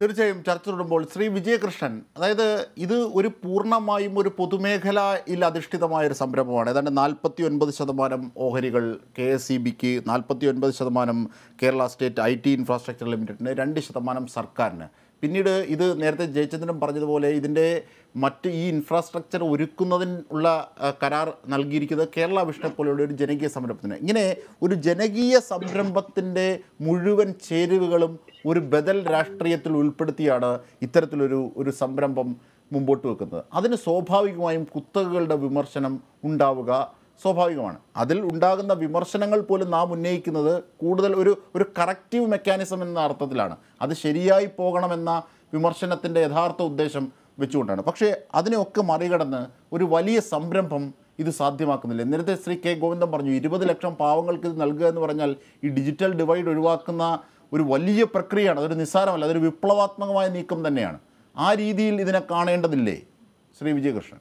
തീർച്ചയായും ചർച്ച തുടരുമ്പോൾ ശ്രീ വിജയകൃഷ്ണൻ അതായത് ഇത് ഒരു പൂർണ്ണമായും ഒരു പൊതുമേഖലയിൽ അധിഷ്ഠിതമായ ഒരു സംരംഭമാണ് ഏതാണ്ട് നാൽപ്പത്തി ഒൻപത് ശതമാനം ഓഹരികൾ കെ എസ് ഇ ബിക്ക് നാൽപ്പത്തി ഒൻപത് ശതമാനം Kerala state I T infrastructure ലിമിറ്റഡിന് രണ്ട് ശതമാനം സർക്കാരിന് പിന്നീട് ഇത് നേരത്തെ ജയചന്ദ്രൻ പറഞ്ഞതുപോലെ ഇതിൻ്റെ മറ്റ് ഈ ഇൻഫ്രാസ്ട്രക്ചർ ഒരുക്കുന്നതിനുള്ള ആ, കരാർ നൽകിയിരിക്കുന്നത് കേരള വിഷ്ണു പോലെയുള്ള ഒരു ജനകീയ സംരംഭത്തിന് ഇങ്ങനെ ഒരു ജനകീയ സംരംഭത്തിൻ്റെ മുഴുവൻ ചേരുവകളും ഒരു ബദൽ രാഷ്ട്രീയത്തിൽ ഉൾപ്പെടുത്തിയാണ് ഇത്തരത്തിലൊരു ഒരു സംരംഭം മുമ്പോട്ട് വെക്കുന്നത് അതിന് സ്വാഭാവികമായും കുത്തകകളുടെ വിമർശനം ഉണ്ടാവുക സ്വാഭാവികമാണ് അതിൽ ഉണ്ടാകുന്ന വിമർശനങ്ങൾ പോലും നാം ഉന്നയിക്കുന്നത് കൂടുതൽ ഒരു ഒരു കറക്റ്റീവ് മെക്കാനിസം എന്ന അർത്ഥത്തിലാണ് അത് ശരിയായി പോകണമെന്ന വിമർശനത്തിൻ്റെ യഥാർത്ഥ ഉദ്ദേശം വെച്ചുകൊണ്ടാണ് പക്ഷേ അതിനെയൊക്കെ മറികടന്ന് ഒരു വലിയ സംരംഭം ഇത് സാധ്യമാക്കുന്നില്ല നേരത്തെ ശ്രീ കെ ഗോവിന്ദൻ പറഞ്ഞു ഇരുപത് ലക്ഷം പാവങ്ങൾക്ക് ഇത് നൽകുക എന്ന് പറഞ്ഞാൽ ഈ ഡിജിറ്റൽ ഡിവൈഡ് ഒഴിവാക്കുന്ന ഒരു വലിയ പ്രക്രിയയാണ് അതൊരു നിസ്സാരമല്ല അതൊരു വിപ്ലവാത്മകമായ നീക്കം തന്നെയാണ് ആ രീതിയിൽ ഇതിനെ കാണേണ്ടതില്ലേ ശ്രീ വിജയകൃഷ്ണൻ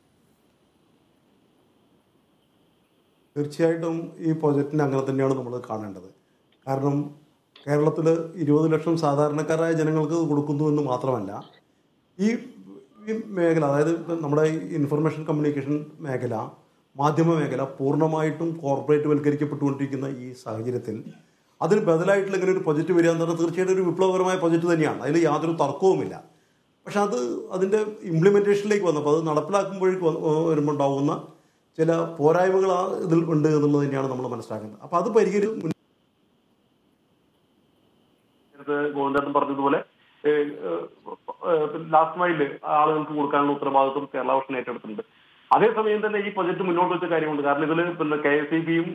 തീർച്ചയായിട്ടും ഈ പ്രോജക്റ്റിനെ അങ്ങനെ തന്നെയാണ് നമ്മൾ കാണേണ്ടത് കാരണം കേരളത്തിൽ ഇരുപത് ലക്ഷം സാധാരണക്കാരായ ജനങ്ങൾക്ക് ഇത് കൊടുക്കുന്നു എന്ന് മാത്രമല്ല ഈ ഈ മേഖല അതായത് ഇപ്പം നമ്മുടെ ഈ ഇൻഫർമേഷൻ കമ്മ്യൂണിക്കേഷൻ മേഖല മാധ്യമ മേഖല പൂർണ്ണമായിട്ടും കോർപ്പറേറ്റ് വൽക്കരിക്കപ്പെട്ടുകൊണ്ടിരിക്കുന്ന ഈ സാഹചര്യത്തിൽ അതിന് ബദലായിട്ടുള്ള ഇങ്ങനെ ഒരു പ്രൊജക്റ്റ് വരിക എന്ന് പറഞ്ഞാൽ തീർച്ചയായിട്ടും ഒരു വിപ്ലവകരമായ പ്രൊജക്റ്റ് തന്നെയാണ് അതിൽ യാതൊരു തർക്കവുമില്ല പക്ഷെ അത് അതിൻ്റെ ഇംപ്ലിമെൻറ്റേഷനിലേക്ക് വന്നപ്പോൾ അത് നടപ്പിലാക്കുമ്പോഴേക്ക് വന്ന് വരുമ്പോൾ ഉണ്ടാവുന്ന ചില പോരായ്മകൾ ആ ഇതിൽ ഉണ്ട് എന്നുള്ളത് തന്നെയാണ് നമ്മൾ മനസ്സിലാക്കുന്നത് അപ്പോൾ അത് പരിഹരി നേരത്തെ ഗോവിന്ദൻ പറഞ്ഞതുപോലെ ലാസ്റ്റ് മൈലിൽ ആളുകൾക്ക് കൊടുക്കാനുള്ള ഉത്തരവാദിത്വം കേരള വർഷം ഏറ്റെടുത്തിട്ടുണ്ട് അതേസമയം തന്നെ ഈ പ്രൊജക്ട് മുന്നോട്ട് വെച്ച കാര്യമുണ്ട് കാരണം ഇതിൽ പിന്നെ കെ എസ് ഇ ബിയും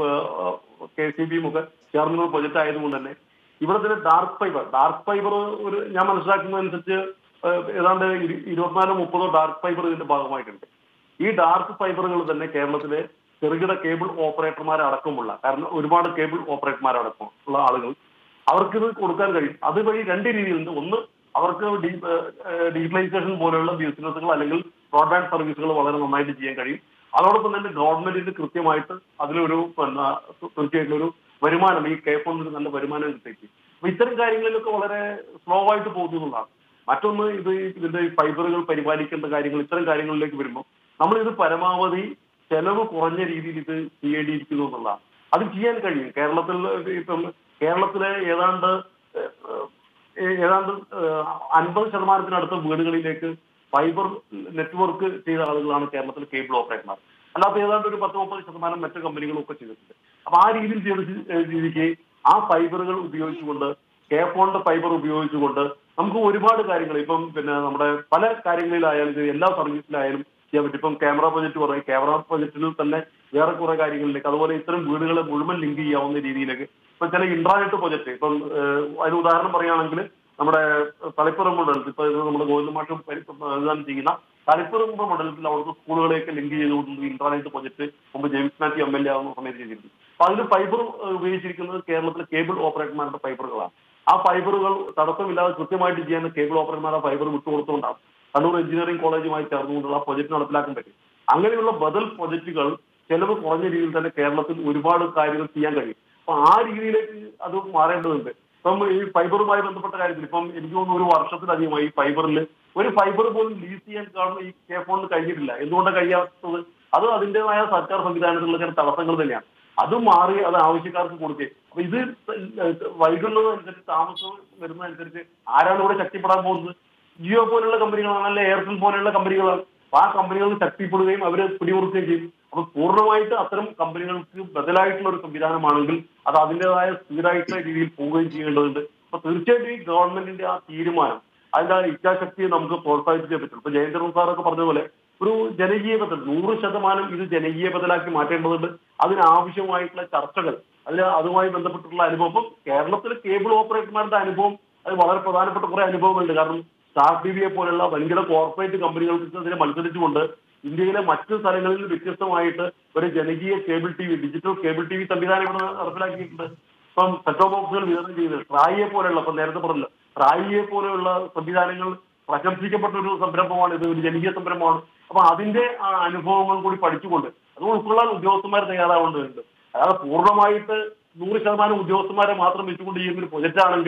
കെ എസ് ഇ ബിയും ഒക്കെ ചേർന്നുള്ള പ്രൊജക്ട് ആയതുകൊണ്ട് തന്നെ ഇവിടെ തന്നെ ഡാർക്ക് ഫൈബർ ഡാർക്ക് ഫൈബർ ഒരു ഞാൻ മനസ്സിലാക്കുന്നതനുസരിച്ച് ഏഹ്, ഏതാണ്ട് ഇരു- ഇരുപത്തിനാലോ മുപ്പതോ ഡാർക്ക് ഫൈബർ ഇതിന്റെ ഭാഗമായിട്ടുണ്ട് ഈ ഡാർക്ക് ഫൈബറുകൾ തന്നെ കേരളത്തിലെ ചെറുകിട കേബിൾ ഓപ്പറേറ്റർമാരടക്കമുള്ള കാരണം ഒരുപാട് കേബിൾ ഓപ്പറേറ്റർമാരടക്കം ഉള്ള ആളുകൾ അവർക്ക് ഇത് കൊടുക്കാൻ കഴിയും അതുവഴി രണ്ട് രീതിയിലുണ്ട് ഒന്ന് അവർക്ക് ഡീജിറ്റലൈസേഷൻ പോലെയുള്ള ബിസിനസ്സുകൾ അല്ലെങ്കിൽ ബ്രോഡ്ബാൻഡ് സർവീസുകൾ വളരെ നന്നായിട്ട് ചെയ്യാൻ കഴിയും അതോടൊപ്പം തന്നെ ഗവൺമെന്റിന് കൃത്യമായിട്ട് അതിലൊരു പിന്നെ തീർച്ചയായിട്ടും ഒരു വരുമാനം ഈ കെ ഫോണിന് നല്ല വരുമാനം കിട്ടേക്ക് അപ്പൊ ഇത്തരം കാര്യങ്ങളിലൊക്കെ വളരെ സ്ലോ ആയിട്ട് പോകുന്നതാണ് മറ്റൊന്ന് ഇത് ഇതിന്റെ ഈ ഫൈബറുകൾ പരിപാലിക്കേണ്ട കാര്യങ്ങൾ ഇത്തരം കാര്യങ്ങളിലേക്ക് വരുമ്പോൾ നമ്മൾ ഇത് പരമാവധി ചെലവ് കുറഞ്ഞ രീതിയിൽ ഇത് ചെയ്യേണ്ടിയിരിക്കുന്നു എന്നുള്ളതാണ് അത് ചെയ്യാൻ കഴിയും കേരളത്തിൽ ഇപ്പം കേരളത്തിലെ ഏതാണ്ട് ഏഹ്, ഏഹ്, ഏതാണ്ട് അൻപത് ശതമാനത്തിനടുത്ത വീടുകളിലേക്ക് ഫൈബർ നെറ്റ്വർക്ക് ചെയ്ത ആളുകളാണ് കേരളത്തിലെ കേബിൾ ഓപ്പറേറ്റർമാർ അല്ലാത്ത ഏതാണ്ട് ഒരു പത്ത് മുപ്പത് ശതമാനം മറ്റു കമ്പനികളും ഒക്കെ ചെയ്തിട്ടുണ്ട് അപ്പൊ ആ രീതിയിൽ ചെയ്ത രീതിക്ക് ആ ഫൈബറുകൾ ഉപയോഗിച്ചുകൊണ്ട് കെ ഫോണിന്റെ ഫൈബർ ഉപയോഗിച്ചുകൊണ്ട് നമുക്ക് ഒരുപാട് കാര്യങ്ങൾ ഇപ്പം പിന്നെ നമ്മുടെ പല കാര്യങ്ങളിലായാലും ഇത് എല്ലാ സർവീസിലായാലും ചെയ്യാൻ പറ്റും ഇപ്പം ക്യാമറ പ്രൊജക്ട് പറയും ക്യാമറ പ്രൊജക്റ്റിൽ തന്നെ വേറെ കുറെ കാര്യങ്ങളിലേക്ക് അതുപോലെ ഇത്തരം വീടുകളെ മുഴുവൻ ലിങ്ക് ചെയ്യാവുന്ന രീതിയിലേക്ക് ഇപ്പൊ ചില ഇൻട്രാനെറ്റ് പ്രൊജക്ട് ഇപ്പം ഏഹ്, അതിന് ഉദാഹരണം പറയുകയാണെങ്കിൽ നമ്മുടെ തളിപ്പുറം മണ്ഡലത്തിൽ ഇപ്പൊ ഇത് നമ്മുടെ ഗോവിന്ദമാഷും വിധാനം ചെയ്യുന്ന തളിപ്പുറം മണ്ഡലത്തിൽ അവിടുത്തെ സ്കൂളുകളെയൊക്കെ ലിങ്ക് ചെയ്തുകൊണ്ട് ഇൻട്രാനെറ്റ് പ്രൊജക്ട് മുമ്പ് James Mathew M L A ആവുന്ന സമയത്ത് ചെയ്തിരുന്നു അപ്പൊ അതിൽ ഫൈബർ ഉപയോഗിച്ചിരിക്കുന്നത് കേരളത്തിലെ കേബിൾ ഓപ്പറേറ്റർമാരുടെ ഫൈബറുകളാണ് ആ ഫൈബറുകൾ തടസ്സമില്ലാതെ കൃത്യമായിട്ട് ചെയ്യാൻ കേബിൾ ഓപ്പറേറ്റർമാർ ആ ഫൈബർ വിട്ടുകൊടുത്തുകൊണ്ടാണ് കണ്ണൂർ എഞ്ചിനീയറിംഗ് കോളേജുമായി ചേർന്നുകൊണ്ടുള്ള പ്രൊജക്ട് നടപ്പിലാക്കാൻ പറ്റും അങ്ങനെയുള്ള ബദൽ പ്രൊജക്ടുകൾ ചെലവ് കുറഞ്ഞ രീതിയിൽ തന്നെ കേരളത്തിൽ ഒരുപാട് കാര്യങ്ങൾ ചെയ്യാൻ കഴിയും അപ്പൊ ആ രീതിയിലേക്ക് അത് മാറേണ്ടതുണ്ട് ഇപ്പം ഈ ഫൈബറുമായി ബന്ധപ്പെട്ട കാര്യത്തിൽ ഇപ്പം എനിക്ക് തോന്നുന്നു ഒരു വർഷത്തിലധികമായി ഈ ഫൈബറിൽ ഒരു ഫൈബർ പോലും ലീസ് ചെയ്യാൻ കാണുന്ന ഈ കെ ഫോണിന് കഴിഞ്ഞിട്ടില്ല എന്തുകൊണ്ടാണ് കഴിയാത്തത് അത് അതിന്റേതായ സർക്കാർ സംവിധാനത്തിലുള്ള ചില തടസ്സങ്ങൾ തന്നെയാണ് അത് മാറി അത് ആവശ്യക്കാർക്ക് കൊടുക്കുക അപ്പൊ ഇത് വൈകുന്നതനുസരിച്ച് താമസം വരുന്നതനുസരിച്ച് ആരാണ് ഇവിടെ ശക്തിപ്പെടാൻ പോകുന്നത് ജിയോ പോലുള്ള കമ്പനികളാണ് അല്ലെ എയർടെൽ പോലെയുള്ള കമ്പനികളാണ് അപ്പൊ ആ കമ്പനികൾ ശക്തിപ്പെടുകയും അവര് പിടിമുറുക്കുകയും ചെയ്യും അപ്പൊ പൂർണ്ണമായിട്ട് അത്തരം കമ്പനികൾക്ക് ബദലായിട്ടുള്ള ഒരു സംവിധാനമാണെങ്കിൽ അത് അതിൻ്റെതായ സ്ഥിരമായിട്ടുള്ള രീതിയിൽ പോവുകയും ചെയ്യേണ്ടതുണ്ട് അപ്പൊ തീർച്ചയായിട്ടും ഈ ഗവൺമെന്റിന്റെ ആ തീരുമാനം അതിന്റെ ആ ഇച്ഛാശക്തിയെ നമുക്ക് പ്രോത്സാഹിപ്പിച്ചേ പറ്റും ഇപ്പൊ ജയേന്ദ്രൻ സാറൊക്കെ പറഞ്ഞതുപോലെ ഒരു ജനകീയ ബദൽ നൂറ് ശതമാനം ഇത് ജനകീയ ബദലാക്കി മാറ്റേണ്ടതുണ്ട് അതിനാവശ്യമായിട്ടുള്ള ചർച്ചകൾ അതിന് അതുമായി ബന്ധപ്പെട്ടുള്ള അനുഭവം ഇപ്പം കേരളത്തിലെ കേബിൾ ഓപ്പറേറ്റർമാരുടെ അനുഭവം അത് വളരെ പ്രധാനപ്പെട്ട കുറെ അനുഭവങ്ങളുണ്ട് കാരണം സ്റ്റാർ ടി വിയെ പോലുള്ള വൻകിട കോർപ്പറേറ്റ് കമ്പനികൾക്കെതിരെ മത്സരിച്ചുകൊണ്ട് ഇന്ത്യയിലെ മറ്റു സ്ഥലങ്ങളിൽ നിന്ന് വ്യത്യസ്തമായിട്ട് ഒരു ജനകീയ cable T V digital cable T V സംവിധാനം ഇവിടെ നടപ്പിലാക്കിയിട്ടുണ്ട് ഇപ്പം സെറ്റോ ബോക്സുകൾ വിതരണം ചെയ്ത് ട്രായിയെ പോലെയുള്ള ഇപ്പം നേരത്തെ പറഞ്ഞല്ലോ ട്രായിയെ പോലെയുള്ള സംവിധാനങ്ങൾ പ്രശംസിക്കപ്പെട്ട ഒരു സംരംഭമാണ് ഇത് ഒരു ജനകീയ സംരംഭമാണ് അപ്പൊ അതിന്റെ ആ അനുഭവങ്ങൾ കൂടി പഠിച്ചുകൊണ്ട് അത് ഉൾക്കൊള്ളാൻ ഉദ്യോഗസ്ഥന്മാർ തയ്യാറാവേണ്ടതുണ്ട് അല്ലാതെ പൂർണ്ണമായിട്ട് നൂറ് ശതമാനം ഉദ്യോഗസ്ഥന്മാരെ മാത്രം വെച്ചുകൊണ്ട് ചെയ്യുന്ന ഒരു പ്രൊജക്റ്റ് ആണെങ്കിൽ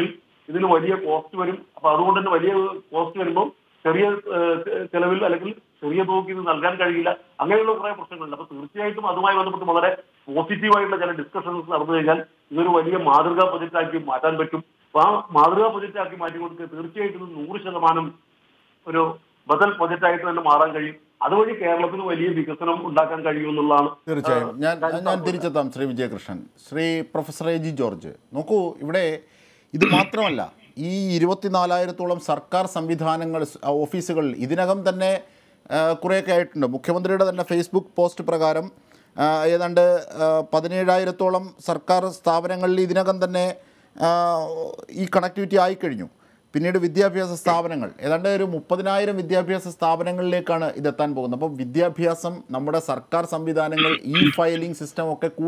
ഇതിന് വലിയ കോസ്റ്റ് വരും അപ്പൊ അതുകൊണ്ട് തന്നെ വലിയ കോസ്റ്റ് വരുമ്പോൾ ചെറിയ ഏഹ്, ചെലവിൽ അല്ലെങ്കിൽ ചെറിയ തോതിൽ ഇത് നൽകാൻ കഴിയില്ല അങ്ങനെയുള്ള കുറെ പ്രശ്നങ്ങളുണ്ട് അപ്പൊ തീർച്ചയായിട്ടും അതുമായി ബന്ധപ്പെട്ട് വളരെ പോസിറ്റീവായിട്ടുള്ള ചില ഡിസ്കഷൻസ് നടന്നു കഴിഞ്ഞാൽ ഇതൊരു വലിയ മാതൃകാ പ്രൊജക്റ്റാക്കി മാറ്റാൻ പറ്റും അപ്പൊ ആ മാതൃകാ പ്രൊജക്റ്റാക്കി മാറ്റി കൊടുക്കുക തീർച്ചയായിട്ടും ഇത് നൂറ് ശതമാനം ഒരു ബദൽ പ്രൊജക്റ്റായിട്ട് തന്നെ മാറാൻ കഴിയും അതുവഴി കേരളത്തിന് വലിയ വികസനം ഉണ്ടാക്കാൻ കഴിയും എന്നുള്ളതാണ് തീർച്ചയായും ആ, ഞാൻ കാര്യം ഞാൻ തിരിച്ചെത്താം Shri Vijayakrishnan Shri professor A G George നോക്കൂ ഇവിടെ ഇത് മാത്രമല്ല ഈ ഇരുപത്തിനാലായിരത്തോളം സർക്കാർ സംവിധാനങ്ങൾ സ്- ആ, ഓഫീസുകൾ ഇതിനകം തന്നെ ആ, കുറേയൊക്കെ ആയിട്ടുണ്ട് മുഖ്യമന്ത്രിയുടെ തന്നെ ഫേസ്ബുക്ക് പോസ്റ്റ് പ്രകാരം ആ, ഏതാണ്ട് ആ, പതിനേഴായിരത്തോളം സർക്കാർ സ്ഥാപനങ്ങളിൽ ഇതിനകം തന്നെ ആ, ഈ കണക്ടിവിറ്റി ആയിക്കഴിഞ്ഞു പിന്നീട് വിദ്യാഭ്യാസ സ്ഥാപനങ്ങൾ ഏതാണ്ട് ഒരു മുപ്പതിനായിരം വിദ്യാഭ്യാസ സ്ഥാപനങ്ങളിലേക്കാണ് ഇതെത്താൻ പോകുന്നത് അപ്പോൾ വിദ്യാഭ്യാസം നമ്മുടെ സർക്കാർ സംവിധാനങ്ങൾ ഇ ഫയലിംഗ് സിസ്റ്റം ഒക്കെ